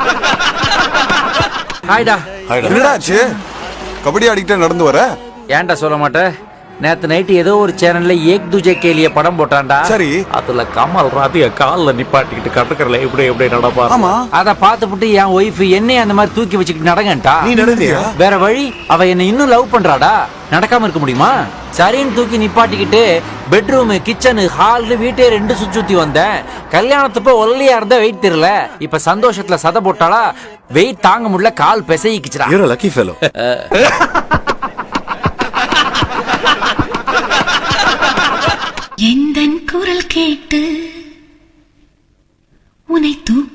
ஹாய்டா என்னடா ஆச்சு கபடி ஆடிக்கிட்டே நடந்து வர ஏன்டா சொல்ல மாட்டேன் நேத்து நைட்டு ஏதோ ஒரு சேனல்ல ஏக் துஜே கேலிய படம் போட்டான்டா சரி. அதுல கமல் ராதிய கால்ல நிப்பாட்டிக்கிட்டு கடற்கரையில இப்படி இப்படி நடப்பா ஆமா. அத பார்த்துப்புட்டு என் ஒய்ஃப் என்னைய அந்த மாதிரி தூக்கி வச்சுக்கிட்டு நடங்கன்ட்டா நீ நடந்தியா? வேற வழி அவ என்ன இன்னும் லவ் பண்றாடா நடக்காம இருக்க முடியுமா சரின்னு தூக்கி நிப்பாட்டிக்கிட்டு பெட்ரூம் கிச்சனு ஹால் வீட்டே ரெண்டு சுத்தி சுத்தி வந்தேன் கல்யாணத்தப்ப ஒல்லியா இருந்தா வெயிட் தெரியல இப்ப சந்தோஷத்துல சதை போட்டாளா வெயிட் தாங்க முடியல கால் பிசைக்கிச்சுடா You're a lucky fellow. எந்தன் குரல் கேட்டு உனை தூ